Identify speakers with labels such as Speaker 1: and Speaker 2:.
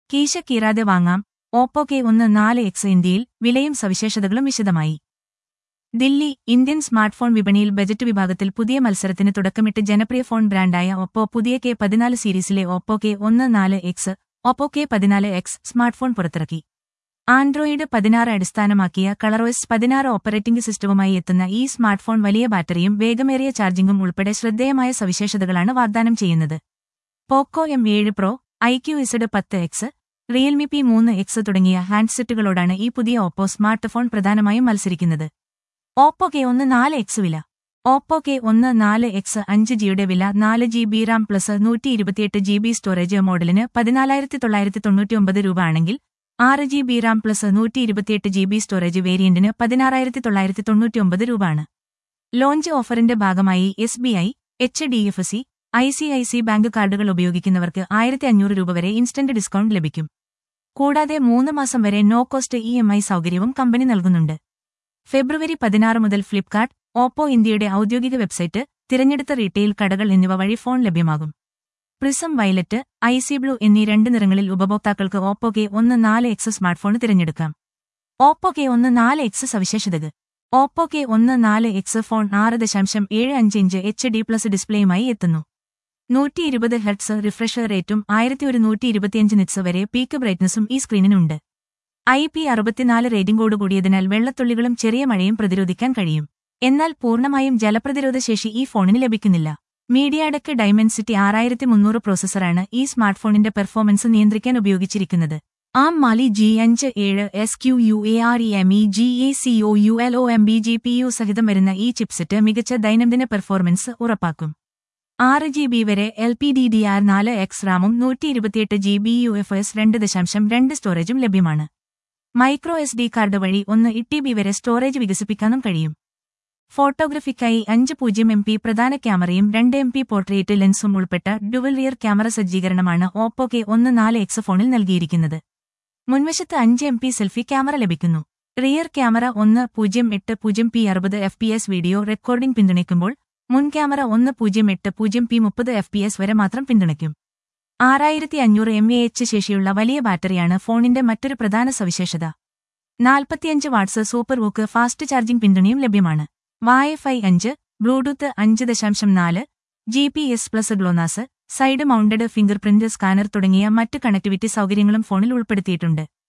Speaker 1: കീശ കീറാതെ വാങ്ങാം Oppo K ഒന്ന് നാല് എക്സ് ഇന്ത്യയിൽ വിലയും സവിശേഷതകളും വിശദമായി ദില്ലി ഇന്ത്യൻ സ്മാർട്ട്ഫോൺ വിപണിയിൽ ബജറ്റ് വിഭാഗത്തിൽ പുതിയ മത്സരത്തിന് തുടക്കമിട്ട് ജനപ്രിയ ഫോൺ ബ്രാൻഡായ ഒപ്പോ പുതിയ കെ പതിനാല് സീരീസിലെ ഓപ്പോ കെ ഒന്ന് നാല് എക്സ് ഒപ്പോ കെ പതിനാല് എക്സ് സ്മാർട്ട്ഫോൺ പുറത്തിറക്കി ആൻഡ്രോയിഡ് പതിനാറ് അടിസ്ഥാനമാക്കിയ കളറോയ്സ് പതിനാറ് ഓപ്പറേറ്റിംഗ് സിസ്റ്റവുമായി എത്തുന്ന ഈ സ്മാർട്ട്ഫോൺ വലിയ ബാറ്ററിയും വേഗമേറിയ ചാർജിംഗും ഉൾപ്പെടെ ശ്രദ്ധേയമായ സവിശേഷതകളാണ് വാഗ്ദാനം ചെയ്യുന്നത് പോക്കോ എം ഏഴ് പ്രോ ഐക്യു ഇസഡ് പത്ത് എക്സ് റിയൽമി പി മൂന്ന് എക്സ് തുടങ്ങിയ ഹാൻഡ്സെറ്റുകളോടാണ് ഈ പുതിയ ഓപ്പോ സ്മാർട്ട് ഫോൺ പ്രധാനമായും മത്സരിക്കുന്നത് ഓപ്പോ കെ ഒന്ന് നാല് എക്സ് വില ഓപ്പോ കെ ഒന്ന് നാല് എക്സ് അഞ്ച് ജിയുടെ വില നാല് ജി ബി റാം പ്ലസ് നൂറ്റി ഇരുപത്തിയെട്ട് ജി ബി സ്റ്റോറേജ് മോഡലിന് പതിനാലായിരത്തി തൊള്ളായിരത്തി തൊണ്ണൂറ്റിയൊമ്പത് രൂപ ആണെങ്കിൽ ആറ് ജി ബി റാം പ്ലസ് നൂറ്റി ഇരുപത്തിയെട്ട് ജി ബി സ്റ്റോറേജ് വേരിയന്റിന് പതിനാറായിരത്തി തൊള്ളായിരത്തി തൊണ്ണൂറ്റിയൊമ്പത് രൂപ ആണ് ലോഞ്ച് ഓഫറിന്റെ ഭാഗമായി S B I H D F C I C I C bank കാർഡുകൾ ഉപയോഗിക്കുന്നവർക്ക് ആയിരത്തി അഞ്ഞൂറ് രൂപ വരെ ഇൻസ്റ്റന്റ് ഡിസ്കൗണ്ട് ലഭിക്കും കൂടാതെ മൂന്ന് മാസം വരെ no cost E M I സൗകര്യവും കമ്പനി നൽകുന്നുണ്ട് ഫെബ്രുവരി പതിനാറ് മുതൽ ഫ്ലിപ്കാർട്ട് ഓപ്പോ ഇന്ത്യയുടെ ഔദ്യോഗിക വെബ്സൈറ്റ് തിരഞ്ഞെടുത്ത റീറ്റെയിൽ കടകൾ എന്നിവ വഴി ഫോൺ ലഭ്യമാകും prism violet icy blue എന്നീ രണ്ട് നിറങ്ങളിൽ ഉപഭോക്താക്കൾക്ക് ഓപ്പോ കെ ഒന്ന് നാല് എക്സ് സ്മാർട്ട്ഫോൺ തിരഞ്ഞെടുക്കാം ഓപ്പോ കെ ഒന്ന് നാല് എക്സ് സവിശേഷതകൾ ഓപ്പോ കെ ഒന്ന് നാല് എക്സ് ഫോൺ ആറ് ദശാംശം ഏഴ് അഞ്ച് ഇഞ്ച് എച്ച് ഡി പ്ലസ് ഡിസ്പ്ലേയുമായി എത്തുന്നു നൂറ്റി ഇരുപത് ഹെർട്സ് റിഫ്രഷ് റേറ്റും ആയിരത്തി ഒരുന്നൂറ്റി ഇരുപത്തിയഞ്ച് നിറ്റ്സ് വരെ പീക്ക് ബ്രൈറ്റ്നസും ഈ സ്ക്രീനിനുണ്ട് ഐ പി അറുപത്തിനാല് റേറ്റിംഗോട് കൂടിയതിനാൽ വെള്ളത്തുള്ളികളും ചെറിയ മഴയും പ്രതിരോധിക്കാൻ കഴിയും എന്നാൽ പൂർണ്ണമായും ജലപ്രതിരോധ ശേഷി ഈ ഫോണിന് ലഭിക്കുന്നില്ല മീഡിയാടെക്ക് ഡൈമെൻസിറ്റി ആറായിരത്തി മുന്നൂറ് പ്രോസസ്സറാണ് ഈ സ്മാർട്ട്ഫോണിന്റെ പെർഫോമൻസ് നിയന്ത്രിക്കാൻ ഉപയോഗിച്ചിരിക്കുന്നത് ആം മാലി ജി അഞ്ച് ഏഴ് S Q U A R E M E G A C O U L O M B G P U സഹിതം വരുന്ന ഈ ചിപ്സെറ്റ് മികച്ച ദൈനംദിന പെർഫോമൻസ് ഉറപ്പാക്കും ആറ് ജി ബി വരെ L P D D R നാല് എക്സ് റാമും നൂറ്റി ഇരുപത്തിയെട്ട് G B U F S രണ്ട് ദശാംശം രണ്ട് സ്റ്റോറേജും ലഭ്യമാണ് മൈക്രോ എസ് ഡി കാർഡ് വഴി ഒന്ന് ഇ ബി വരെ സ്റ്റോറേജ് വികസിപ്പിക്കാനും കഴിയും ഫോട്ടോഗ്രഫിക്കായി അഞ്ച് പൂജ്യം എം പി പ്രധാന ക്യാമറയും രണ്ട് എം പി പോർട്രേറ്റ് ലെൻസും ഉൾപ്പെട്ട ഡുവൽ റിയർ ക്യാമറ സജ്ജീകരണമാണ് ഓപ്പോ കെ ഒന്ന് നാല് എക്സ് ഫോണിൽ നൽകിയിരിക്കുന്നത് മുൻവശത്ത് അഞ്ച് എം പി സെൽഫി ക്യാമറ ലഭിക്കുന്നു റിയർ ക്യാമറ ഒന്ന് പൂജ്യം എട്ട് പൂജ്യം പി അറുപത് F P S video recording പിന്തുണയ്ക്കുമ്പോൾ മുൻ ക്യാമറ ഒന്ന് പൂജ്യം എട്ട് പൂജ്യം പി മുപ്പത് എഫ് പി എസ് വരെ മാത്രം പിന്തുണയ്ക്കും ആറായിരത്തി അഞ്ഞൂറ് എം എ എച്ച് ശേഷിയുള്ള വലിയ ബാറ്ററിയാണ് ഫോണിന്റെ മറ്റൊരു പ്രധാന സവിശേഷത നാൽപ്പത്തിയഞ്ച് watts super VOOC fast charging പിന്തുണയും ലഭ്യമാണ് വൈഫൈ അഞ്ച് ബ്ലൂടൂത്ത് അഞ്ച് ദശാംശം നാല് G P S plus Glonass side mounted fingerprint scanner തുടങ്ങിയ മറ്റ് കണക്ടിവിറ്റി സൗകര്യങ്ങളും ഫോണിൽ ഉൾപ്പെടുത്തിയിട്ടുണ്ട്